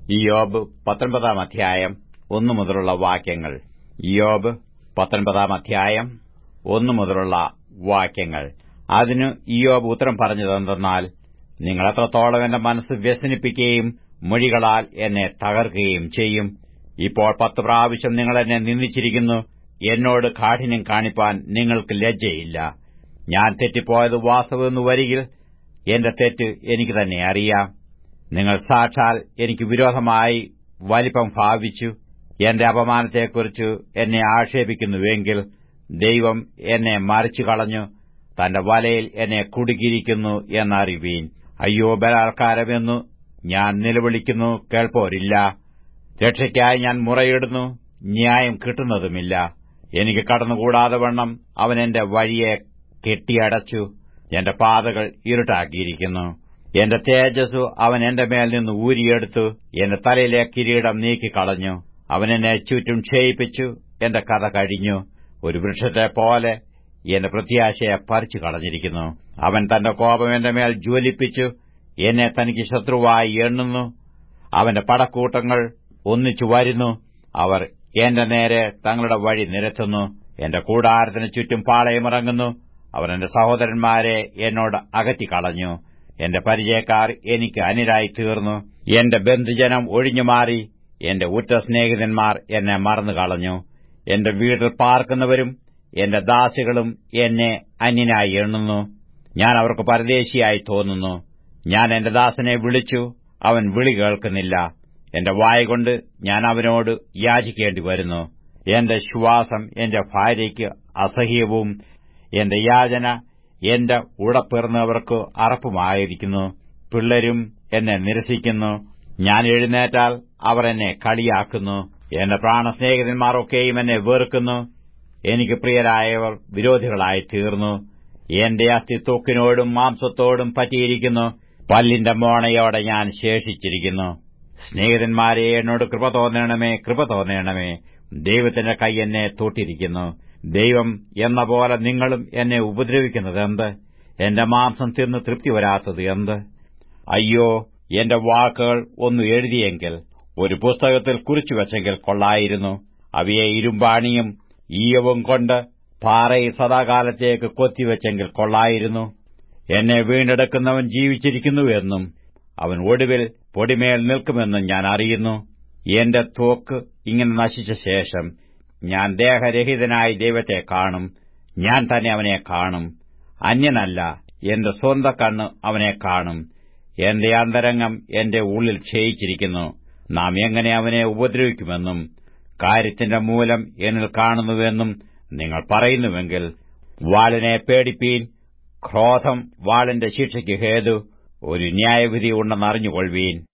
ഇയോബ് പത്തൊൻപതാം അധ്യായം ഒന്നു മുതലുള്ള വാക്യങ്ങൾ ഇയോബ് പത്തൊൻപതാം അധ്യായം ഒന്നു മുതലുള്ള വാക്യങ്ങൾ അതിന് ഇയോബ് ഉത്തരം പറഞ്ഞതെന്തെന്നാൽ നിങ്ങൾ എത്രത്തോളം എന്റെ മനസ്സ് വ്യസനിപ്പിക്കുകയും മൊഴികളാൽ എന്നെ തകർക്കുകയും ചെയ്യും ഇപ്പോൾ പത്ത് പ്രാവശ്യം നിങ്ങൾ എന്നെ നിന്ദിച്ചിരിക്കുന്നു എന്നോട് കാഠിന്യം കാണിപ്പാൻ നിങ്ങൾക്ക് ലജ്ജയില്ല ഞാൻ തെറ്റിപ്പോയത് വാസ്തവമെന്ന് വരികിൽ എന്റെ തെറ്റ് എനിക്ക് തന്നെ അറിയാം നിങ്ങൾ സാക്ഷാൽ എനിക്ക് വിരോധമായി വലിപ്പം ഭാവിച്ചു എന്റെ അപമാനത്തെക്കുറിച്ച് എന്നെ ആക്ഷേപിക്കുന്നുവെങ്കിൽ ദൈവം എന്നെ മറിച്ചു കളഞ്ഞു തന്റെ വലയിൽ എന്നെ കുടുക്കിയിരിക്കുന്നു എന്നറിവീൻ അയ്യോ ബലാത്കാരമെന്നു ഞാൻ നിലവിളിക്കുന്നു കേൾപ്പോരില്ല രക്ഷയ്ക്കായി ഞാൻ മുറയിടുന്നു ന്യായം കിട്ടുന്നതുമില്ല എനിക്ക് കടന്നുകൂടാതെ വണ്ണം അവൻ എന്റെ വഴിയെ കെട്ടിയടച്ചു എന്റെ പാതകൾ ഇരുട്ടാക്കിയിരിക്കുന്നു എന്റെ തേജസ്സു അവൻ എന്റെ മേൽ നിന്ന് ഊരിയെടുത്തു എന്റെ തലയിലെ കിരീടം നീക്കിക്കളഞ്ഞു അവൻ എന്നെ ചുറ്റും ക്ഷയിപ്പിച്ചു എന്റെ കഥ കഴിഞ്ഞു ഒരു വൃക്ഷത്തെ പോലെ എന്റെ പ്രത്യാശയെ പറിച്ചു കളഞ്ഞിരിക്കുന്നു അവൻ തന്റെ കോപം എന്റെ മേൽ ജ്വലിപ്പിച്ചു എന്നെ തനിക്ക് ശത്രുവായി എണ്ണുന്നു അവന്റെ പടക്കൂട്ടങ്ങൾ ഒന്നിച്ചു വരുന്നു അവർ എന്റെ നേരെ തങ്ങളുടെ വഴി നിരത്തുന്നു എന്റെ കൂടാരത്തിന് ചുറ്റും പാളയമിറങ്ങുന്നു അവർ എന്റെ സഹോദരന്മാരെ എന്നോട് അകറ്റിക്കളഞ്ഞു എന്റെ പരിചയക്കാർ എനിക്ക് അനിരായി തീർന്നു എന്റെ ബന്ധുജനം ഒഴിഞ്ഞുമാറി എന്റെ ഉറ്റ സ്നേഹിതന്മാർ എന്നെ മറന്നുകളഞ്ഞു എന്റെ വീട്ടിൽ പാർക്കുന്നവരും എന്റെ ദാസികളും എന്നെ അന്യനായി എണ്ണുന്നു ഞാൻ അവർക്ക് പരദേശിയായി തോന്നുന്നു ഞാൻ എന്റെ ദാസനെ വിളിച്ചു അവൻ വിളി കേൾക്കുന്നില്ല എന്റെ വായകൊണ്ട് ഞാൻ അവനോട് യാചിക്കേണ്ടി വരുന്നു എന്റെ ശ്വാസം എന്റെ ഭാര്യയ്ക്ക് അസഹ്യവും എന്റെ യാചന എന്റെ ഉടപ്പിറന്നവർക്ക് അറപ്പുമായിരിക്കുന്നു പിള്ളരും എന്നെ നിരസിക്കുന്നു ഞാൻ എഴുന്നേറ്റാൽ അവർ എന്നെ കളിയാക്കുന്നു എന്റെ പ്രാണസ്നേഹിതന്മാരൊക്കെയും എന്നെ വെറുക്കുന്നു എനിക്ക് പ്രിയരായവർ വിരോധികളായി തീർന്നു എന്റെ അസ്ഥി തൊക്കിനോടും മാംസത്തോടും പറ്റിയിരിക്കുന്നു പല്ലിന്റെ മോണയോടെ ഞാൻ ശേഷിച്ചിരിക്കുന്നു സ്നേഹിതന്മാരെ എന്നോട് കൃപ തോന്നണമേ കൃപ തോന്നണമേ ദൈവത്തിന്റെ കൈ എന്നെ തൊട്ടിരിക്കുന്നു ദൈവം എന്ന പോലെ നിങ്ങളും എന്നെ ഉപദ്രവിക്കുന്നത് എന്ത് എന്റെ മാംസം തിന്ന് തൃപ്തി വരാത്തത് എന്ത് അയ്യോ എന്റെ വാക്കുകൾ ഒന്ന് എഴുതിയെങ്കിൽ ഒരു പുസ്തകത്തിൽ കുറിച്ചുവെച്ചെങ്കിൽ കൊള്ളായിരുന്നു അവയെ ഇരുമ്പാണിയും ഈയവും കൊണ്ട് പാറയിൽ സദാകാലത്തേക്ക് കൊത്തിവെച്ചെങ്കിൽ കൊള്ളായിരുന്നു എന്നെ വീണ്ടെടുക്കുന്നവൻ ജീവിച്ചിരിക്കുന്നുവെന്നും അവൻ ഒടുവിൽ പൊടിമേൽ നിൽക്കുമെന്നും ഞാൻ അറിയുന്നു എന്റെ തോക്ക് ഇങ്ങനെ നശിച്ച ശേഷം ഞാൻ ദേഹരഹിതനായി ദൈവത്തെ കാണും ഞാൻ തന്നെ അവനെ കാണും അന്യനല്ല എന്റെ സ്വന്ത കണ്ണ് അവനെ കാണും എന്റെ അന്തരംഗം എന്റെ ഉള്ളിൽ ക്ഷയിച്ചിരിക്കുന്നു നാം എങ്ങനെ അവനെ ഉപദ്രവിക്കുമെന്നും കാര്യത്തിന്റെ മൂലം എന്നിൽ കാണുന്നുവെന്നും നിങ്ങൾ പറയുന്നുവെങ്കിൽ വാളിനെ പേടിപ്പീൻ ക്രോധം വാളിന്റെ ശിക്ഷയ്ക്ക് ഹേതു ഒരു ന്യായവിധി ഉണ്ടെന്നറിഞ്ഞുകൊള്ളുവീൻ